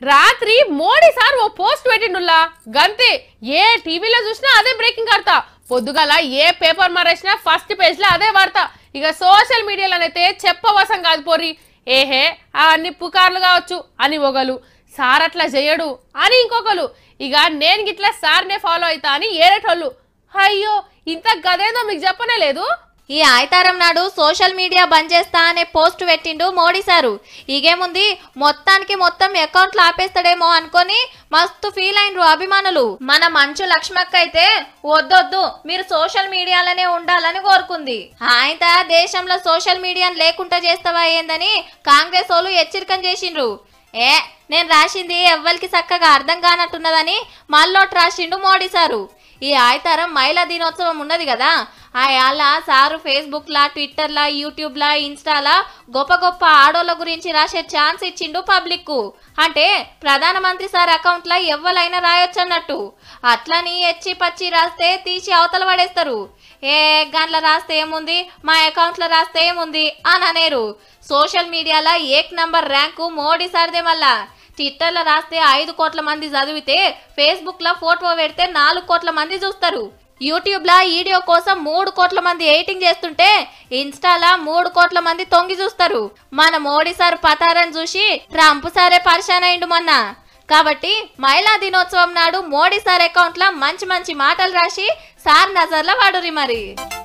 రాత్రి మోడీ సార్ ఓ పోస్ట్ పెట్టిండుల్లా గంతే ఏ టీవీలో చూసినా అదే బ్రేకింగ్ వార్త పొద్దుగల ఏ పేపర్ మరేసినా ఫస్ట్ పేజ్ లో అదే వార్త ఇక సోషల్ మీడియాలోనైతే చెప్పవసం కాదు పోరి ఏహే అన్ని పుకార్లు కావచ్చు అని ఒకలు సార్ అట్లా చేయడు అని ఇంకొకరు ఇక నేను గిట్లా సార్నే ఫాలో అవుతా అని ఏరేటోళ్ళు అయ్యో ఇంత గదేందో మీకు చెప్పనే లేదు ఈ ఆయితారం నాడు సోషల్ మీడియా బంద్ చేస్తా అనే పోస్ట్ పెట్టిండు మోడీ సారు ఇగేముంది మొత్తానికి మొత్తం అకౌంట్లు ఆపేస్తాడేమో అనుకొని మస్తు ఫీల్ అయినరు అభిమానులు మన మంచు లక్ష్మక్క అయితే వద్దొద్దు మీరు సోషల్ మీడియాలోనే ఉండాలని కోరుకుంది ఆయన దేశంలో సోషల్ మీడియాను లేకుండా చేస్తావా ఏందని కాంగ్రెస్ వాళ్ళు హెచ్చరికం చేసిండ్రు ఏ నేను రాసింది ఎవ్వరికి చక్కగా అర్థం కానట్టున్నదని మళ్ళోటి రాసిండు మోడీ సారు ఈ ఆయితారం మహిళా దినోత్సవం ఉన్నది కదా ఆ యాళ్ళ సారు ఫేస్బుక్లా ట్విట్టర్లా యూట్యూబ్లా ఇన్స్టాలా గొప్ప గొప్ప ఆడోళ్ళ గురించి రాసే ఛాన్స్ ఇచ్చిండు పబ్లిక్ అంటే ప్రధానమంత్రి సార్ అకౌంట్లా ఎవ్వలైనా రాయొచ్చు అన్నట్టు అట్లని ఎచ్చి పచ్చి రాస్తే తీసి అవతల పడేస్తారు ఏ గంటల రాస్తే ఏముంది మా అకౌంట్లో రాస్తే ఏముంది అని అనేరు సోషల్ మీడియాలో ఏక్ నంబర్ ర్యాంకు మోడీ సార్దే మళ్ళా ట్విట్టర్లో రాస్తే ఐదు కోట్ల మంది చదివితే ఫేస్బుక్లో ఫోటో పెడితే నాలుగు కోట్ల మంది చూస్తారు యూట్యూబ్లో వీడియో కోసం మూడు కోట్ల మంది ఎయిటింగ్ చేస్తుంటే ఇన్స్టాలా మూడు కోట్ల మంది తొంగి చూస్తారు మన మోడీ సార్ పతారని చూసి ట్రంప్ సారే పరిశాన్ అయిండు మొన్న కాబట్టి మహిళా దినోత్సవం నాడు మోడీ సార్ అకౌంట్లో మంచి మంచి మాటలు రాసి సార్ నజర్లో వాడురి మరి